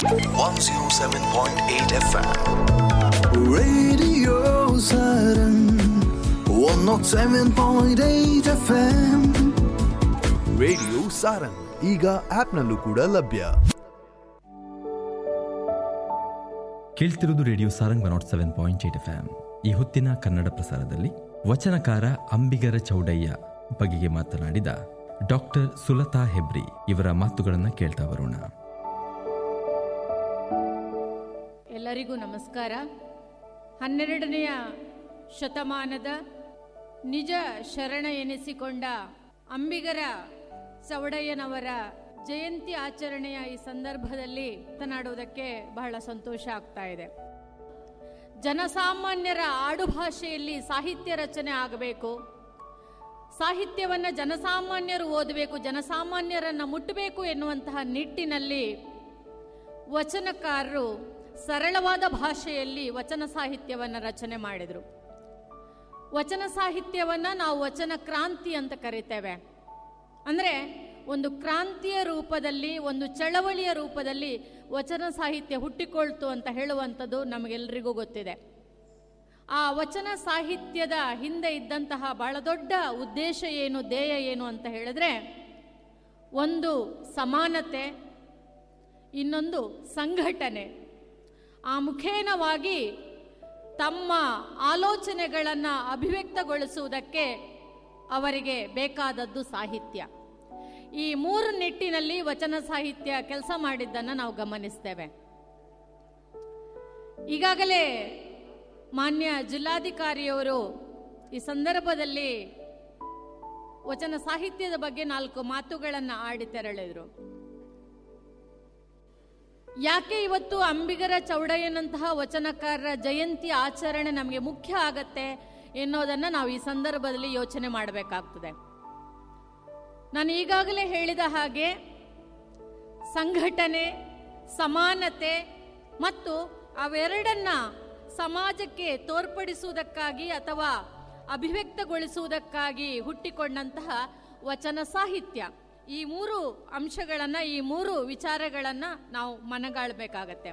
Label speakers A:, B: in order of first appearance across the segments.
A: 107.8 FM.
B: Radio Saturn 107.8 FM radio Sarang ಈಗ ಆಪ್ನಲ್ಲೂ ಕೂಡ ಲಭ್ಯ
C: ಕೇಳ್ತಿರೋದು radio Sarang one not seven point eight F M ಈ ಹೊತ್ತಿನ ಕನ್ನಡ ಪ್ರಸಾರದಲ್ಲಿ ವಚನಕಾರ ಅಂಬಿಗರ ಚೌಡಯ್ಯ ಬಗೆಗೆ ಮಾತನಾಡಿದ ಡಾಕ್ಟರ್ ಸುಲತಾ ಹೆಬ್ರಿ ಇವರ ಮಾತುಗಳನ್ನು ಕೇಳ್ತಾ ಬರೋಣ
D: ಎಲ್ಲರಿಗೂ ನಮಸ್ಕಾರ ಹನ್ನೆರಡನೆಯ ಶತಮಾನದ ನಿಜ ಶರಣ ಎನಿಸಿಕೊಂಡ ಅಂಬಿಗರ ಚೌಡಯ್ಯನವರ ಜಯಂತಿ ಆಚರಣೆಯ ಈ ಸಂದರ್ಭದಲ್ಲಿ ಮಾತನಾಡುವುದಕ್ಕೆ ಬಹಳ ಸಂತೋಷ ಆಗ್ತಾ ಇದೆ ಜನಸಾಮಾನ್ಯರ ಆಡುಭಾಷೆಯಲ್ಲಿ ಸಾಹಿತ್ಯ ರಚನೆ ಆಗಬೇಕು ಸಾಹಿತ್ಯವನ್ನು ಜನಸಾಮಾನ್ಯರು ಓದಬೇಕು ಜನಸಾಮಾನ್ಯರನ್ನು ಮುಟ್ಟಬೇಕು ಎನ್ನುವಂತಹ ನಿಟ್ಟಿನಲ್ಲಿ ವಚನಕಾರರು ಸರಳವಾದ ಭಾಷೆಯಲ್ಲಿ ವಚನ ಸಾಹಿತ್ಯವನ್ನು ರಚನೆ ಮಾಡಿದರು ವಚನ ಸಾಹಿತ್ಯವನ್ನು ನಾವು ವಚನ ಕ್ರಾಂತಿ ಅಂತ ಕರಿತೇವೆ ಅಂದರೆ ಒಂದು ಕ್ರಾಂತಿಯ ರೂಪದಲ್ಲಿ ಒಂದು ಚಳವಳಿಯ ರೂಪದಲ್ಲಿ ವಚನ ಸಾಹಿತ್ಯ ಹುಟ್ಟಿಕೊಳ್ತು ಅಂತ ಹೇಳುವಂಥದ್ದು ನಮಗೆಲ್ಲರಿಗೂ ಗೊತ್ತಿದೆ ಆ ವಚನ ಸಾಹಿತ್ಯದ ಹಿಂದೆ ಇದ್ದಂತಹ ಬಹಳ ದೊಡ್ಡ ಉದ್ದೇಶ ಏನು ಧ್ಯೇಯ ಏನು ಅಂತ ಹೇಳಿದ್ರೆ ಒಂದು ಸಮಾನತೆ ಇನ್ನೊಂದು ಸಂಘಟನೆ ಆ ಮುಖೇನವಾಗಿ ತಮ್ಮ ಆಲೋಚನೆಗಳನ್ನು ಅಭಿವ್ಯಕ್ತಗೊಳಿಸುವುದಕ್ಕೆ ಅವರಿಗೆ ಬೇಕಾದದ್ದು ಸಾಹಿತ್ಯ ಈ ಮೂರು ನಿಟ್ಟಿನಲ್ಲಿ ವಚನ ಸಾಹಿತ್ಯ ಕೆಲಸ ಮಾಡಿದ್ದನ್ನು ನಾವು ಗಮನಿಸ್ತೇವೆ ಈಗಾಗಲೇ ಮಾನ್ಯ ಜಿಲ್ಲಾಧಿಕಾರಿಯವರು ಈ ಸಂದರ್ಭದಲ್ಲಿ ವಚನ ಸಾಹಿತ್ಯದ ಬಗ್ಗೆ ನಾಲ್ಕು ಮಾತುಗಳನ್ನು ಆಡಿ ತೆರಳಿದರು ಯಾಕೆ ಇವತ್ತು ಅಂಬಿಗರ ಚೌಡಯ್ಯನಂತಹ ವಚನಕಾರರ ಜಯಂತಿ ಆಚರಣೆ ನಮಗೆ ಮುಖ್ಯ ಆಗತ್ತೆ ಎನ್ನುವುದನ್ನು ನಾವು ಈ ಸಂದರ್ಭದಲ್ಲಿ ಯೋಚನೆ ಮಾಡಬೇಕಾಗ್ತದೆ ನಾನು ಈಗಾಗಲೇ ಹೇಳಿದ ಹಾಗೆ ಸಂಘಟನೆ ಸಮಾನತೆ ಮತ್ತು ಅವೆರಡನ್ನ ಸಮಾಜಕ್ಕೆ ತೋರ್ಪಡಿಸುವುದಕ್ಕಾಗಿ ಅಥವಾ ಅಭಿವ್ಯಕ್ತಗೊಳಿಸುವುದಕ್ಕಾಗಿ ಹುಟ್ಟಿಕೊಂಡಂತಹ ವಚನ ಸಾಹಿತ್ಯ ಈ ಮೂರು ಅಂಶಗಳನ್ನು ಈ ಮೂರು ವಿಚಾರಗಳನ್ನು ನಾವು ಮನಗಾಳಬೇಕಾಗತ್ತೆ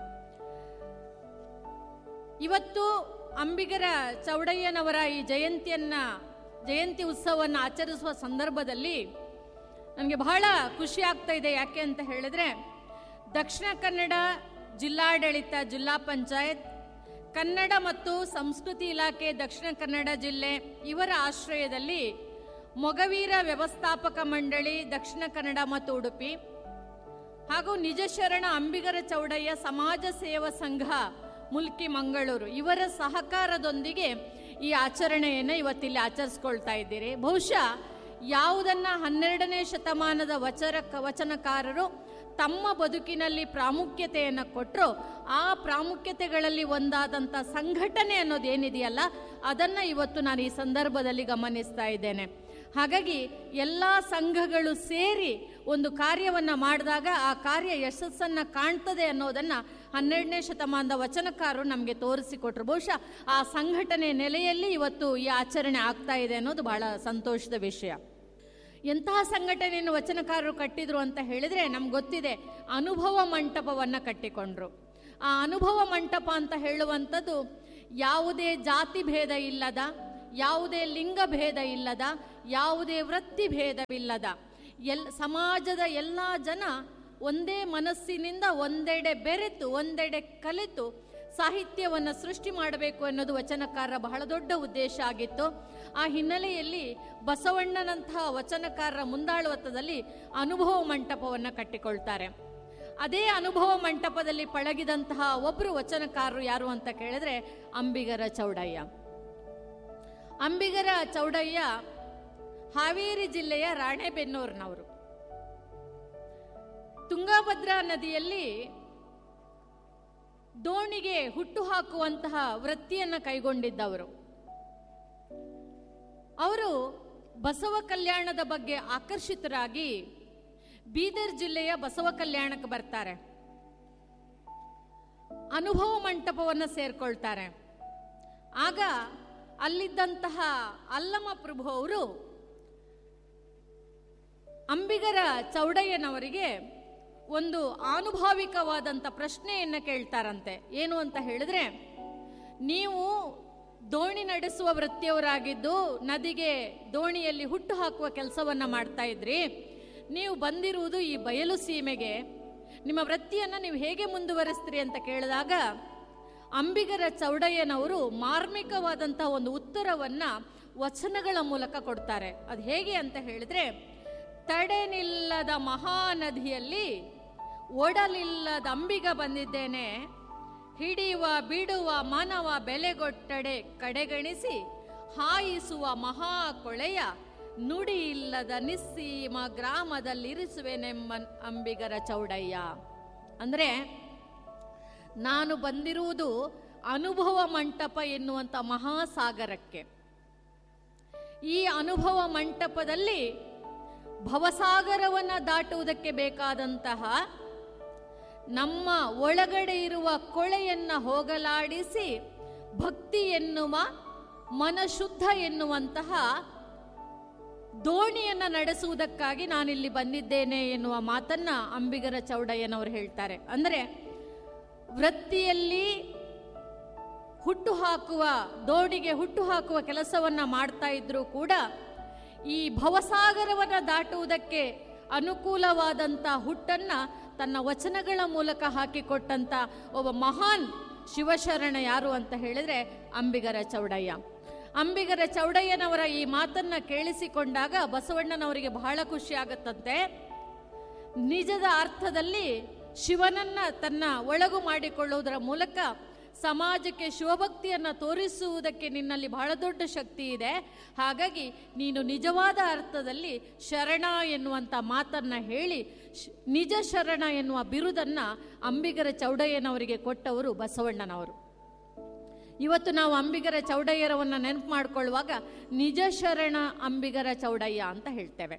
D: ಇವತ್ತು ಅಂಬಿಗರ ಚೌಡಯ್ಯನವರ ಈ ಜಯಂತಿಯನ್ನ ಜಯಂತಿ ಉತ್ಸವವನ್ನು ಆಚರಿಸುವ ಸಂದರ್ಭದಲ್ಲಿ ನನಗೆ ಬಹಳ ಖುಷಿ ಆಗ್ತಾ ಇದೆ ಯಾಕೆ ಅಂತ ಹೇಳಿದ್ರೆ ದಕ್ಷಿಣ ಕನ್ನಡ ಜಿಲ್ಲಾಡಳಿತ ಜಿಲ್ಲಾ ಪಂಚಾಯತ್ ಕನ್ನಡ ಮತ್ತು ಸಂಸ್ಕೃತಿ ಇಲಾಖೆ ದಕ್ಷಿಣ ಕನ್ನಡ ಜಿಲ್ಲೆ ಇವರ ಆಶ್ರಯದಲ್ಲಿ ಮೊಗವೀರ ವ್ಯವಸ್ಥಾಪಕ ಮಂಡಳಿ ದಕ್ಷಿಣ ಕನ್ನಡ ಮತ್ತು ಉಡುಪಿ ಹಾಗೂ ನಿಜ ಶರಣ ಅಂಬಿಗರ ಚೌಡಯ್ಯ ಸಮಾಜ ಸೇವಾ ಸಂಘ ಮುಲ್ಕಿ ಮಂಗಳೂರು ಇವರ ಸಹಕಾರದೊಂದಿಗೆ ಈ ಆಚರಣೆಯನ್ನು ಇವತ್ತಿಲ್ಲಿ ಆಚರಿಸ್ಕೊಳ್ತಾ ಇದ್ದೀರಿ ಬಹುಶಃ ಯಾವುದನ್ನ ಹನ್ನೆರಡನೇ ಶತಮಾನದ ವಚರ ವಚನಕಾರರು ತಮ್ಮ ಬದುಕಿನಲ್ಲಿ ಪ್ರಾಮುಖ್ಯತೆಯನ್ನು ಕೊಟ್ಟರು ಆ ಪ್ರಾಮುಖ್ಯತೆಗಳಲ್ಲಿ ಒಂದಾದಂಥ ಸಂಘಟನೆ ಅನ್ನೋದು ಏನಿದೆಯಲ್ಲ ಅದನ್ನು ಇವತ್ತು ನಾನು ಈ ಸಂದರ್ಭದಲ್ಲಿ ಗಮನಿಸ್ತಾ ಇದ್ದೇನೆ ಹಾಗಾಗಿ ಎಲ್ಲ ಸಂಘಗಳು ಸೇರಿ ಒಂದು ಕಾರ್ಯವನ್ನು ಮಾಡಿದಾಗ ಆ ಕಾರ್ಯ ಯಶಸ್ಸನ್ನು ಕಾಣ್ತದೆ ಅನ್ನೋದನ್ನು ಹನ್ನೆರಡನೇ ಶತಮಾನದ ವಚನಕಾರರು ನಮಗೆ ತೋರಿಸಿಕೊಟ್ರು ಬಹುಶಃ ಆ ಸಂಘಟನೆ ನೆಲೆಯಲ್ಲಿ ಇವತ್ತು ಈ ಆಚರಣೆ ಆಗ್ತಾ ಇದೆ ಅನ್ನೋದು ಬಹಳ ಸಂತೋಷದ ವಿಷಯ ಎಂತಹ ಸಂಘಟನೆಯನ್ನು ವಚನಕಾರರು ಕಟ್ಟಿದ್ರು ಅಂತ ಹೇಳಿದ್ರೆ ನಮ್ಗೆ ಗೊತ್ತಿದೆ ಅನುಭವ ಮಂಟಪವನ್ನು ಕಟ್ಟಿಕೊಂಡ್ರು ಆ ಅನುಭವ ಮಂಟಪ ಅಂತ ಹೇಳುವಂಥದ್ದು ಯಾವುದೇ ಜಾತಿ ಭೇದ ಇಲ್ಲದ ಯಾವುದೇ ಲಿಂಗ ಭೇದ ಇಲ್ಲದ ಯಾವುದೇ ವೃತ್ತಿ ಭೇದವಿಲ್ಲದ ಎಲ್ ಸಮಾಜದ ಎಲ್ಲ ಜನ ಒಂದೇ ಮನಸ್ಸಿನಿಂದ ಒಂದೆಡೆ ಬೆರೆತು ಒಂದೆಡೆ ಕಲಿತು ಸಾಹಿತ್ಯವನ್ನು ಸೃಷ್ಟಿ ಮಾಡಬೇಕು ಅನ್ನೋದು ವಚನಕಾರರ ಬಹಳ ದೊಡ್ಡ ಉದ್ದೇಶ ಆಗಿತ್ತು ಆ ಹಿನ್ನೆಲೆಯಲ್ಲಿ ಬಸವಣ್ಣನಂತಹ ವಚನಕಾರರ ಮುಂದಾಳುವತ್ತದಲ್ಲಿ ಅನುಭವ ಮಂಟಪವನ್ನು ಕಟ್ಟಿಕೊಳ್ತಾರೆ ಅದೇ ಅನುಭವ ಮಂಟಪದಲ್ಲಿ ಪಳಗಿದಂತಹ ಒಬ್ಬರು ವಚನಕಾರರು ಯಾರು ಅಂತ ಕೇಳಿದ್ರೆ ಅಂಬಿಗರ ಚೌಡಯ್ಯ ಅಂಬಿಗರ ಚೌಡಯ್ಯ ಹಾವೇರಿ ಜಿಲ್ಲೆಯ ರಾಣೆಬೆನ್ನೂರಿನವರು ತುಂಗಭದ್ರಾ ನದಿಯಲ್ಲಿ ದೋಣಿಗೆ ಹುಟ್ಟು ಹಾಕುವಂತಹ ವೃತ್ತಿಯನ್ನು ಕೈಗೊಂಡಿದ್ದವರು ಅವರು ಬಸವ ಕಲ್ಯಾಣದ ಬಗ್ಗೆ ಆಕರ್ಷಿತರಾಗಿ ಬೀದರ್ ಜಿಲ್ಲೆಯ ಬಸವ ಕಲ್ಯಾಣಕ್ಕೆ ಬರ್ತಾರೆ ಅನುಭವ ಮಂಟಪವನ್ನು ಸೇರ್ಕೊಳ್ತಾರೆ ಆಗ ಅಲ್ಲಿದ್ದಂತಹ ಅಲ್ಲಮ ಪ್ರಭು ಅವರು ಅಂಬಿಗರ ಚೌಡಯ್ಯನವರಿಗೆ ಒಂದು ಆನುಭಾವಿಕವಾದಂಥ ಪ್ರಶ್ನೆಯನ್ನು ಕೇಳ್ತಾರಂತೆ ಏನು ಅಂತ ಹೇಳಿದ್ರೆ ನೀವು ದೋಣಿ ನಡೆಸುವ ವೃತ್ತಿಯವರಾಗಿದ್ದು ನದಿಗೆ ದೋಣಿಯಲ್ಲಿ ಹುಟ್ಟು ಹಾಕುವ ಕೆಲಸವನ್ನ ಮಾಡ್ತಾ ಇದ್ರಿ ನೀವು ಬಂದಿರುವುದು ಈ ಬಯಲು ಸೀಮೆಗೆ ನಿಮ್ಮ ವೃತ್ತಿಯನ್ನು ನೀವು ಹೇಗೆ ಮುಂದುವರಿಸ್ತೀರಿ ಅಂತ ಕೇಳಿದಾಗ ಅಂಬಿಗರ ಚೌಡಯ್ಯನವರು ಮಾರ್ಮಿಕವಾದಂತಹ ಒಂದು ಉತ್ತರವನ್ನ ವಚನಗಳ ಮೂಲಕ ಕೊಡ್ತಾರೆ ಅದು ಹೇಗೆ ಅಂತ ಹೇಳಿದ್ರೆ ತಡೆನಿಲ್ಲದ ಮಹಾನದಿಯಲ್ಲಿ ಒಡಲಿಲ್ಲದ ಅಂಬಿಗ ಬಂದಿದ್ದೇನೆ ಹಿಡಿಯುವ ಬಿಡುವ ಮಾನವ ಬೆಲೆಗೊಟ್ಟಡೆ ಕಡೆಗಣಿಸಿ ಹಾಯಿಸುವ ಮಹಾ ಕೊಳೆಯ ನುಡಿ ಇಲ್ಲದ ನಿಸ್ಸೀಮ ಗ್ರಾಮದಲ್ಲಿರಿಸುವೆನೆಂಬ ಅಂಬಿಗರ ಚೌಡಯ್ಯ ಅಂದ್ರೆ ನಾನು ಬಂದಿರುವುದು ಅನುಭವ ಮಂಟಪ ಎನ್ನುವಂಥ ಮಹಾಸಾಗರಕ್ಕೆ ಈ ಅನುಭವ ಮಂಟಪದಲ್ಲಿ ಭವಸಾಗರವನ್ನು ದಾಟುವುದಕ್ಕೆ ಬೇಕಾದಂತಹ ನಮ್ಮ ಒಳಗಡೆ ಇರುವ ಕೊಳೆಯನ್ನ ಹೋಗಲಾಡಿಸಿ ಭಕ್ತಿ ಎನ್ನುವ ಮನಶುದ್ಧ ಎನ್ನುವಂತಹ ದೋಣಿಯನ್ನ ನಡೆಸುವುದಕ್ಕಾಗಿ ನಾನಿಲ್ಲಿ ಬಂದಿದ್ದೇನೆ ಎನ್ನುವ ಮಾತನ್ನ ಅಂಬಿಗರ ಚೌಡಯ್ಯನವರು ಹೇಳ್ತಾರೆ ಅಂದರೆ ವೃತ್ತಿಯಲ್ಲಿ ಹುಟ್ಟು ಹಾಕುವ ದೋಣಿಗೆ ಹುಟ್ಟು ಹಾಕುವ ಕೆಲಸವನ್ನ ಮಾಡ್ತಾ ಇದ್ರೂ ಕೂಡ ಈ ಭವಸಾಗರವನ್ನ ದಾಟುವುದಕ್ಕೆ ಅನುಕೂಲವಾದಂಥ ಹುಟ್ಟನ್ನ ತನ್ನ ವಚನಗಳ ಮೂಲಕ ಹಾಕಿಕೊಟ್ಟಂತ ಒಬ್ಬ ಮಹಾನ್ ಶಿವಶರಣ ಯಾರು ಅಂತ ಹೇಳಿದ್ರೆ ಅಂಬಿಗರ ಚೌಡಯ್ಯ ಅಂಬಿಗರ ಚೌಡಯ್ಯನವರ ಈ ಮಾತನ್ನ ಕೇಳಿಸಿಕೊಂಡಾಗ ಬಸವಣ್ಣನವರಿಗೆ ಬಹಳ ಖುಷಿ ಆಗುತ್ತಂತೆ ನಿಜದ ಅರ್ಥದಲ್ಲಿ ಶಿವನನ್ನ ತನ್ನ ಒಳಗು ಮಾಡಿಕೊಳ್ಳುವುದರ ಮೂಲಕ ಸಮಾಜಕ್ಕೆ ಶಿವಭಕ್ತಿಯನ್ನ ತೋರಿಸುವುದಕ್ಕೆ ನಿನ್ನಲ್ಲಿ ಬಹಳ ದೊಡ್ಡ ಶಕ್ತಿ ಇದೆ ಹಾಗಾಗಿ ನೀನು ನಿಜವಾದ ಅರ್ಥದಲ್ಲಿ ಶರಣ ಎನ್ನುವಂಥ ಮಾತನ್ನ ಹೇಳಿ ಶ್- ನಿಜ ಶರಣ ಎನ್ನುವ ಬಿರುದನ್ನ ಅಂಬಿಗರ ಚೌಡಯ್ಯನವರಿಗೆ ಕೊಟ್ಟವರು ಬಸವಣ್ಣನವರು ಇವತ್ತು ನಾವು ಅಂಬಿಗರ ಚೌಡಯ್ಯರವನ್ನ ನೆನಪು ಮಾಡ್ಕೊಳ್ಳುವಾಗ ನಿಜ ಶರಣ ಅಂಬಿಗರ ಚೌಡಯ್ಯ ಅಂತ ಹೇಳ್ತೇವೆ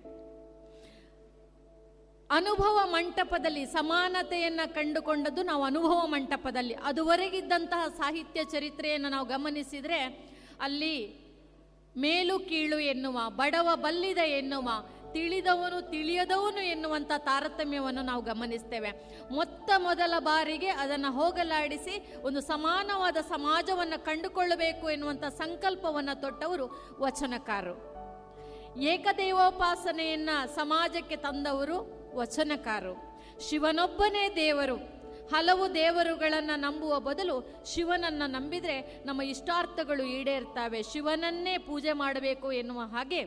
D: ಅನುಭವ ಮಂಟಪದಲ್ಲಿ ಸಮಾನತೆಯನ್ನ ಕಂಡುಕೊಂಡದ್ದು ನಾವು ಅನುಭವ ಮಂಟಪದಲ್ಲಿ ಅದುವರೆಗಿದ್ದಂತಹ ಸಾಹಿತ್ಯ ಚರಿತ್ರೆಯನ್ನು ನಾವು ಗಮನಿಸಿದ್ರೆ ಅಲ್ಲಿ ಮೇಲು ಕೀಳು ಎನ್ನುವ ಬಡವ ಬಲ್ಲಿದ ಎನ್ನುವ ತಿಳಿದವನು ತಿಳಿಯದವನು ಎನ್ನುವಂಥ ತಾರತಮ್ಯವನ್ನು ನಾವು ಗಮನಿಸ್ತೇವೆ ಮೊತ್ತ ಮೊದಲ ಬಾರಿಗೆ ಅದನ್ನು ಹೋಗಲಾಡಿಸಿ ಒಂದು ಸಮಾನವಾದ ಸಮಾಜವನ್ನು ಕಂಡುಕೊಳ್ಳಬೇಕು ಎನ್ನುವಂಥ ಸಂಕಲ್ಪವನ್ನು ತೊಟ್ಟವರು ವಚನಕಾರರು ಏಕದೇವೋಪಾಸನೆಯನ್ನ ಸಮಾಜಕ್ಕೆ ತಂದವರು ವಚನಕಾರರು ಶಿವನೊಬ್ಬನೇ ದೇವರು ಹಲವು ದೇವರುಗಳನ್ನು ನಂಬುವ ಬದಲು ಶಿವನನ್ನ ನಂಬಿದ್ರೆ ನಮ್ಮ ಇಷ್ಟಾರ್ಥಗಳು ಈಡೇರ್ತವೆ ಶಿವನನ್ನೇ ಪೂಜೆ ಮಾಡಬೇಕು ಎನ್ನುವ ಹಾಗೆ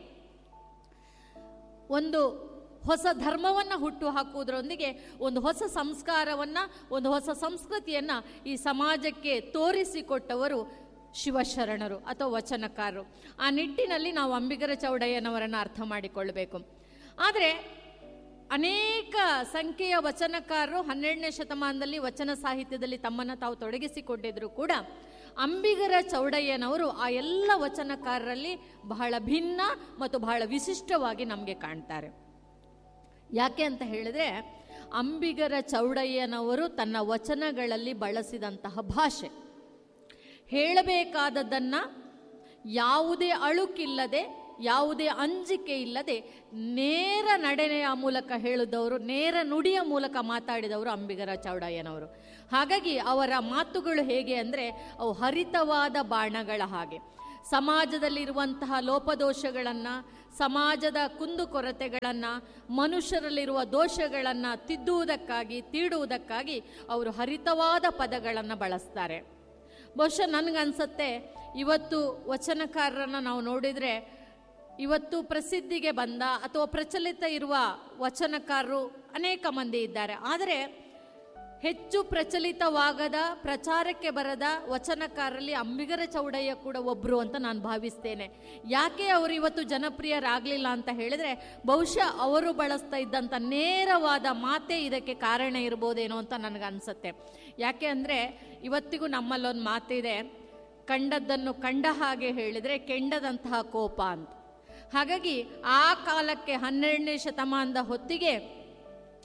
D: ಒಂದು ಹೊಸ ಧರ್ಮವನ್ನು ಹುಟ್ಟು ಹಾಕುವುದರೊಂದಿಗೆ ಒಂದು ಹೊಸ ಸಂಸ್ಕಾರವನ್ನು ಒಂದು ಹೊಸ ಸಂಸ್ಕೃತಿಯನ್ನು ಈ ಸಮಾಜಕ್ಕೆ ತೋರಿಸಿಕೊಟ್ಟವರು ಶಿವಶರಣರು ಅಥವಾ ವಚನಕಾರರು ಆ ನಿಟ್ಟಿನಲ್ಲಿ ನಾವು ಅಂಬಿಗರ ಚೌಡಯ್ಯನವರನ್ನು ಅರ್ಥ ಮಾಡಿಕೊಳ್ಳಬೇಕು ಆದರೆ ಅನೇಕ ಸಂಖ್ಯೆಯ ವಚನಕಾರರು ಹನ್ನೆರಡನೇ ಶತಮಾನದಲ್ಲಿ ವಚನ ಸಾಹಿತ್ಯದಲ್ಲಿ ತಮ್ಮನ್ನು ತಾವು ತೊಡಗಿಸಿಕೊಂಡಿದ್ರು ಕೂಡ ಅಂಬಿಗರ ಚೌಡಯ್ಯನವರು ಆ ಎಲ್ಲ ವಚನಕಾರರಲ್ಲಿ ಬಹಳ ಭಿನ್ನ ಮತ್ತು ಬಹಳ ವಿಶಿಷ್ಟವಾಗಿ ನಮಗೆ ಕಾಣ್ತಾರೆ ಯಾಕೆ ಅಂತ ಹೇಳಿದ್ರೆ ಅಂಬಿಗರ ಚೌಡಯ್ಯನವರು ತನ್ನ ವಚನಗಳಲ್ಲಿ ಬಳಸಿದಂತಹ ಭಾಷೆ ಹೇಳಬೇಕಾದದ್ದನ್ನು ಯಾವುದೇ ಅಳುಕಿಲ್ಲದೆ ಯಾವುದೇ ಅಂಜಿಕೆ ಇಲ್ಲದೆ ನೇರ ನಡೆನೆಯ ಮೂಲಕ ಹೇಳಿದವರು ನೇರ ನುಡಿಯ ಮೂಲಕ ಮಾತಾಡಿದವರು ಅಂಬಿಗರ ಚೌಡಯ್ಯನವರು ಹಾಗಾಗಿ ಅವರ ಮಾತುಗಳು ಹೇಗೆ ಅಂದರೆ ಅವು ಹರಿತವಾದ ಬಾಣಗಳ ಹಾಗೆ ಸಮಾಜದಲ್ಲಿರುವಂತಹ ಲೋಪದೋಷಗಳನ್ನು ಸಮಾಜದ ಕುಂದುಕೊರತೆಗಳನ್ನು ಮನುಷ್ಯರಲ್ಲಿರುವ ದೋಷಗಳನ್ನು ತಿದ್ದುವುದಕ್ಕಾಗಿ ತೀಡುವುದಕ್ಕಾಗಿ ಅವರು ಹರಿತವಾದ ಪದಗಳನ್ನು ಬಳಸ್ತಾರೆ ಬಹುಶಃ ನನಗನ್ಸತ್ತೆ ಇವತ್ತು ವಚನಕಾರರನ್ನು ನಾವು ನೋಡಿದರೆ ಇವತ್ತು ಪ್ರಸಿದ್ಧಿಗೆ ಬಂದ ಅಥವಾ ಪ್ರಚಲಿತ ಇರುವ ವಚನಕಾರರು ಅನೇಕ ಮಂದಿ ಇದ್ದಾರೆ ಆದರೆ ಹೆಚ್ಚು ಪ್ರಚಲಿತವಾಗದ ಪ್ರಚಾರಕ್ಕೆ ಬರದ ವಚನಕಾರರಲ್ಲಿ ಅಂಬಿಗರ ಚೌಡಯ್ಯ ಕೂಡ ಒಬ್ಬರು ಅಂತ ನಾನು ಭಾವಿಸ್ತೇನೆ ಯಾಕೆ ಅವರು ಇವತ್ತು ಜನಪ್ರಿಯರಾಗಲಿಲ್ಲ ಅಂತ ಹೇಳಿದ್ರೆ ಬಹುಶಃ ಅವರು ಬಳಸ್ತಾ ಇದ್ದಂಥ ನೇರವಾದ ಮಾತೇ ಇದಕ್ಕೆ ಕಾರಣ ಇರ್ಬೋದೇನೋ ಅಂತ ನನಗನ್ಸುತ್ತೆ ಯಾಕೆ ಅಂದರೆ ಇವತ್ತಿಗೂ ನಮ್ಮಲ್ಲೊಂದು ಮಾತಿದೆ ಕಂಡದ್ದನ್ನು ಕಂಡ ಹಾಗೆ ಹೇಳಿದರೆ ಕೆಂಡದಂತಹ ಕೋಪ ಅಂತ ಹಾಗಾಗಿ ಆ ಕಾಲಕ್ಕೆ ಹನ್ನೆರಡನೇ ಶತಮಾನದ ಹೊತ್ತಿಗೆ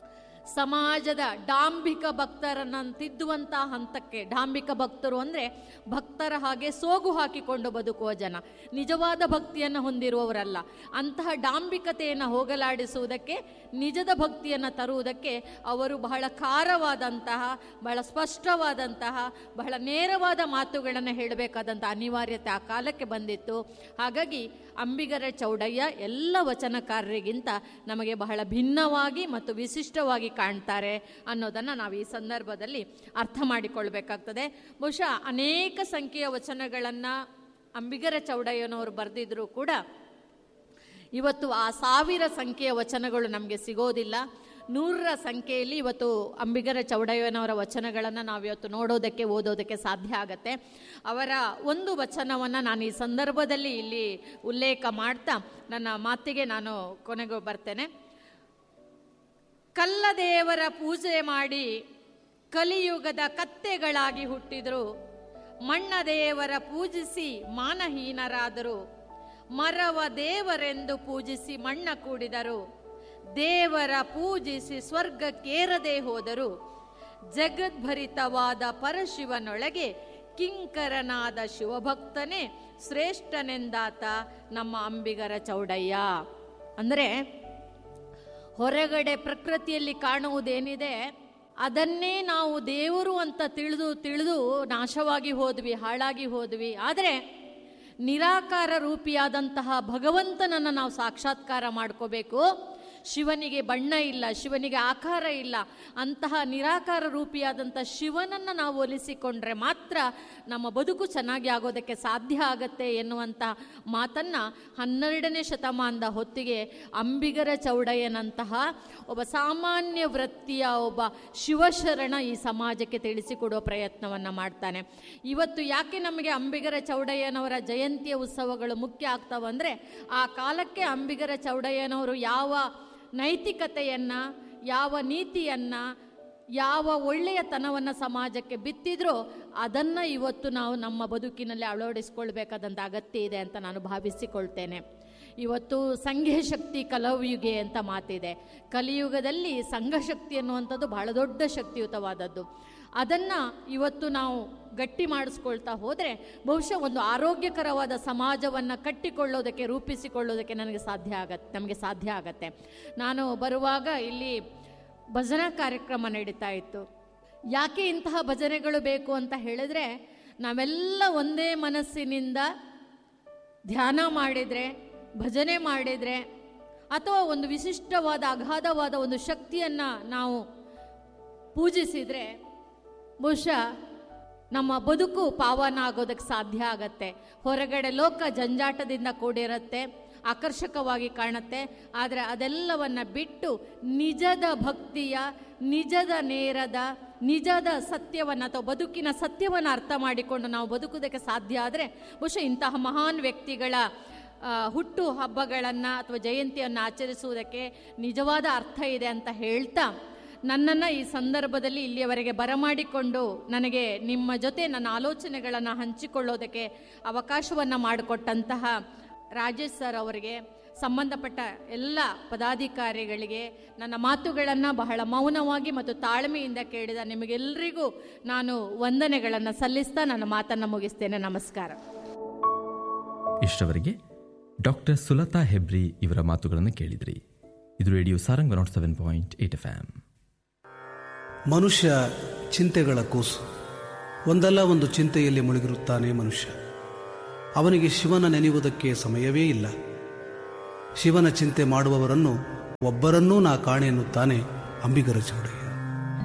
D: ಸಮಾಜದ ಡಾಂಬಿಕ ಭಕ್ತರನ್ನ ತಿದ್ದುವಂತಹ ಹಂತಕ್ಕೆ ಡಾಂಬಿಕ ಭಕ್ತರು ಅಂದರೆ ಭಕ್ತರ ಹಾಗೆ ಸೋಗು ಹಾಕಿಕೊಂಡು ಬದುಕುವ ಜನ ನಿಜವಾದ ಭಕ್ತಿಯನ್ನು ಹೊಂದಿರುವವರಲ್ಲ ಅಂತಹ ಡಾಂಬಿಕತೆಯನ್ನು ಹೋಗಲಾಡಿಸುವುದಕ್ಕೆ ನಿಜದ ಭಕ್ತಿಯನ್ನು ತರುವುದಕ್ಕೆ ಅವರು ಬಹಳ ಖಾರವಾದಂತಹ ಬಹಳ ಸ್ಪಷ್ಟವಾದಂತಹ ಬಹಳ ನೇರವಾದ ಮಾತುಗಳನ್ನು ಹೇಳಬೇಕಾದಂಥ ಅನಿವಾರ್ಯತೆ ಆ ಕಾಲಕ್ಕೆ ಬಂದಿತ್ತು ಹಾಗಾಗಿ ಅಂಬಿಗರ ಚೌಡಯ್ಯ ಎಲ್ಲ ವಚನಕಾರರಿಗಿಂತ ನಮಗೆ ಬಹಳ ಭಿನ್ನವಾಗಿ ಮತ್ತು ವಿಶಿಷ್ಟವಾಗಿ ಕಾಣ್ತಾರೆ ಅನ್ನೋದನ್ನು ನಾವು ಈ ಸಂದರ್ಭದಲ್ಲಿ ಅರ್ಥ ಮಾಡಿಕೊಳ್ಬೇಕಾಗ್ತದೆ ಬಹುಶಃ ಅನೇಕ ಸಂಖ್ಯೆಯ ವಚನಗಳನ್ನು ಅಂಬಿಗರ ಚೌಡಯ್ಯನವರು ಬರೆದಿದ್ರು ಕೂಡ ಇವತ್ತು ಆ ಸಾವಿರ ಸಂಖ್ಯೆಯ ವಚನಗಳು ನಮಗೆ ಸಿಗೋದಿಲ್ಲ ನೂರರ ಸಂಖ್ಯೆಯಲ್ಲಿ ಇವತ್ತು ಅಂಬಿಗರ ಚೌಡಯ್ಯನವರ ವಚನಗಳನ್ನು ನಾವು ಇವತ್ತು ನೋಡೋದಕ್ಕೆ ಓದೋದಕ್ಕೆ ಸಾಧ್ಯ ಆಗತ್ತೆ ಅವರ ಒಂದು ವಚನವನ್ನು ನಾನು ಈ ಸಂದರ್ಭದಲ್ಲಿ ಇಲ್ಲಿ ಉಲ್ಲೇಖ ಮಾಡ್ತಾ ನನ್ನ ಮಾತಿಗೆ ನಾನು ಕೊನೆಗೂ ಬರ್ತೇನೆ ಕಲ್ಲದೇವರ ಪೂಜೆ ಮಾಡಿ ಕಲಿಯುಗದ ಕತ್ತೆಗಳಾಗಿ ಹುಟ್ಟಿದ್ರು ಮಣ್ಣ ದೇವರ ಪೂಜಿಸಿ ಮಾನಹೀನರಾದರು ಮರವ ದೇವರೆಂದು ಪೂಜಿಸಿ ಮಣ್ಣ ಕೂಡಿದರು ದೇವರ ಪೂಜಿಸಿ ಸ್ವರ್ಗಕ್ಕೇರದೆ ಹೋದರು ಜಗದ್ಭರಿತವಾದ ಪರಶಿವನೊಳಗೆ ಕಿಂಕರನಾದ ಶಿವಭಕ್ತನೇ ಶ್ರೇಷ್ಠನೆಂದಾತ ನಮ್ಮ ಅಂಬಿಗರ ಚೌಡಯ್ಯ ಅಂದರೆ ಹೊರಗಡೆ ಪ್ರಕೃತಿಯಲ್ಲಿ ಕಾಣುವುದೇನಿದೆ ಅದನ್ನೇ ನಾವು ದೇವರು ಅಂತ ತಿಳಿದು ತಿಳಿದು ನಾಶವಾಗಿ ಹೋದ್ವಿ ಹಾಳಾಗಿ ಹೋದ್ವಿ ಆದರೆ ನಿರಾಕಾರ ರೂಪಿಯಾದಂತಹ ಭಗವಂತನನ್ನು ನಾವು ಸಾಕ್ಷಾತ್ಕಾರ ಮಾಡ್ಕೋಬೇಕು ಶಿವನಿಗೆ ಬಣ್ಣ ಇಲ್ಲ ಶಿವನಿಗೆ ಆಕಾರ ಇಲ್ಲ ಅಂತಹ ನಿರಾಕಾರ ರೂಪಿಯಾದಂಥ ಶಿವನನ್ನು ನಾವು ಒಲಿಸಿಕೊಂಡ್ರೆ ಮಾತ್ರ ನಮ್ಮ ಬದುಕು ಚೆನ್ನಾಗಿ ಆಗೋದಕ್ಕೆ ಸಾಧ್ಯ ಆಗತ್ತೆ ಎನ್ನುವಂಥ ಮಾತನ್ನು ಹನ್ನೆರಡನೇ ಶತಮಾನದ ಹೊತ್ತಿಗೆ ಅಂಬಿಗರ ಚೌಡಯ್ಯನಂತಹ ಒಬ್ಬ ಸಾಮಾನ್ಯ ವೃತ್ತಿಯ ಒಬ್ಬ ಶಿವಶರಣ ಈ ಸಮಾಜಕ್ಕೆ ತಿಳಿಸಿಕೊಡುವ ಪ್ರಯತ್ನವನ್ನು ಮಾಡ್ತಾನೆ ಇವತ್ತು ಯಾಕೆ ನಮಗೆ ಅಂಬಿಗರ ಚೌಡಯ್ಯನವರ ಜಯಂತಿಯ ಉತ್ಸವಗಳು ಮುಖ್ಯ ಆಗ್ತಾವಂದರೆ ಆ ಕಾಲಕ್ಕೆ ಅಂಬಿಗರ ಚೌಡಯ್ಯನವರು ಯಾವ ನೈತಿಕತೆಯನ್ನು ಯಾವ ನೀತಿಯನ್ನು ಯಾವ ಒಳ್ಳೆಯತನವನ್ನು ಸಮಾಜಕ್ಕೆ ಬಿತ್ತಿದ್ರೋ ಅದನ್ನು ಇವತ್ತು ನಾವು ನಮ್ಮ ಬದುಕಿನಲ್ಲಿ ಅಳವಡಿಸ್ಕೊಳ್ಬೇಕಾದಂಥ ಅಗತ್ಯ ಇದೆ ಅಂತ ನಾನು ಭಾವಿಸಿಕೊಳ್ತೇನೆ ಇವತ್ತು ಸಂಘ ಶಕ್ತಿ ಕಲಯುಗೆ ಅಂತ ಮಾತಿದೆ ಕಲಿಯುಗದಲ್ಲಿ ಸಂಘಶಕ್ತಿ ಅನ್ನುವಂಥದ್ದು ಬಹಳ ದೊಡ್ಡ ಶಕ್ತಿಯುತವಾದದ್ದು ಅದನ್ನು ಇವತ್ತು ನಾವು ಗಟ್ಟಿ ಮಾಡಿಸ್ಕೊಳ್ತಾ ಹೋದರೆ ಬಹುಶಃ ಒಂದು ಆರೋಗ್ಯಕರವಾದ ಸಮಾಜವನ್ನು ಕಟ್ಟಿಕೊಳ್ಳೋದಕ್ಕೆ ರೂಪಿಸಿಕೊಳ್ಳೋದಕ್ಕೆ ನನಗೆ ಸಾಧ್ಯ ಆಗತ್ತೆ ನಮಗೆ ಸಾಧ್ಯ ಆಗತ್ತೆ ನಾನು ಬರುವಾಗ ಇಲ್ಲಿ ಭಜನಾ ಕಾರ್ಯಕ್ರಮ ನಡೀತಾ ಇತ್ತು ಯಾಕೆ ಇಂತಹ ಭಜನೆಗಳು ಬೇಕು ಅಂತ ಹೇಳಿದ್ರೆ ನಾವೆಲ್ಲ ಒಂದೇ ಮನಸ್ಸಿನಿಂದ ಧ್ಯಾನ ಮಾಡಿದರೆ ಭಜನೆ ಮಾಡಿದರೆ ಅಥವಾ ಒಂದು ವಿಶಿಷ್ಟವಾದ ಅಗಾಧವಾದ ಒಂದು ಶಕ್ತಿಯನ್ನು ನಾವು ಪೂಜಿಸಿದರೆ ಬಹುಶಃ ನಮ್ಮ ಬದುಕು ಪಾವನ ಆಗೋದಕ್ಕೆ ಸಾಧ್ಯ ಆಗತ್ತೆ ಹೊರಗಡೆ ಲೋಕ ಜಂಜಾಟದಿಂದ ಕೂಡಿರುತ್ತೆ ಆಕರ್ಷಕವಾಗಿ ಕಾಣುತ್ತೆ ಆದರೆ ಅದೆಲ್ಲವನ್ನು ಬಿಟ್ಟು ನಿಜದ ಭಕ್ತಿಯ ನಿಜದ ನೇರದ ನಿಜದ ಸತ್ಯವನ್ನು ಅಥವಾ ಬದುಕಿನ ಸತ್ಯವನ್ನು ಅರ್ಥ ಮಾಡಿಕೊಂಡು ನಾವು ಬದುಕೋದಕ್ಕೆ ಸಾಧ್ಯ ಆದರೆ ಬಹುಶಃ ಇಂತಹ ಮಹಾನ್ ವ್ಯಕ್ತಿಗಳ ಆ, ಹುಟ್ಟು ಹಬ್ಬಗಳನ್ನು ಅಥವಾ ಜಯಂತಿಯನ್ನು ಆಚರಿಸುವುದಕ್ಕೆ ನಿಜವಾದ ಅರ್ಥ ಇದೆ ಅಂತ ಹೇಳ್ತಾ ನನ್ನನ್ನು ಈ ಸಂದರ್ಭದಲ್ಲಿ ಇಲ್ಲಿಯವರೆಗೆ ಬರಮಾಡಿಕೊಂಡು ನನಗೆ ನಿಮ್ಮ ಜೊತೆ ನನ್ನ ಆಲೋಚನೆಗಳನ್ನು ಹಂಚಿಕೊಳ್ಳೋದಕ್ಕೆ ಅವಕಾಶವನ್ನು ಮಾಡಿಕೊಟ್ಟಂತಹ ರಾಜೇಶ್ ಸರ್ ಅವರಿಗೆ ಸಂಬಂಧಪಟ್ಟ ಎಲ್ಲ ಪದಾಧಿಕಾರಿಗಳಿಗೆ ನನ್ನ ಮಾತುಗಳನ್ನು ಬಹಳ ಮೌನವಾಗಿ ಮತ್ತು ತಾಳ್ಮೆಯಿಂದ ಕೇಳಿದ ನಿಮಗೆಲ್ಲರಿಗೂ ನಾನು ವಂದನೆಗಳನ್ನು ಸಲ್ಲಿಸ್ತಾ ನನ್ನ ಮಾತನ್ನು ಮುಗಿಸ್ತೇನೆ ನಮಸ್ಕಾರ
C: ಇಷ್ಟವರೆಗೆ ಡಾಕ್ಟರ್ ಸುಲತಾ ಹೆಬ್ರಿ ಇವರ ಮಾತುಗಳನ್ನು ಕೇಳಿದ್ರಿ ಇದು radio Sarang one seven point eight F M
A: ಮನುಷ್ಯ ಚಿಂತೆಗಳ ಕೂಸು ಒಂದಲ್ಲ ಒಂದು ಚಿಂತೆಯಲ್ಲಿ ಮುಳುಗಿರುತ್ತಾನೆ ಮನುಷ್ಯ ಅವನಿಗೆ ಶಿವನ ನೆನೆಯುವುದಕ್ಕೆ ಸಮಯವೇ ಇಲ್ಲ ಶಿವನ ಚಿಂತೆ ಮಾಡುವವರನ್ನು ಒಬ್ಬರನ್ನೂ ನಾ ಕಾಣೆ ಎನ್ನುತ್ತಾನೆ ಅಂಬಿಗರ ಚೌಡಯ್ಯ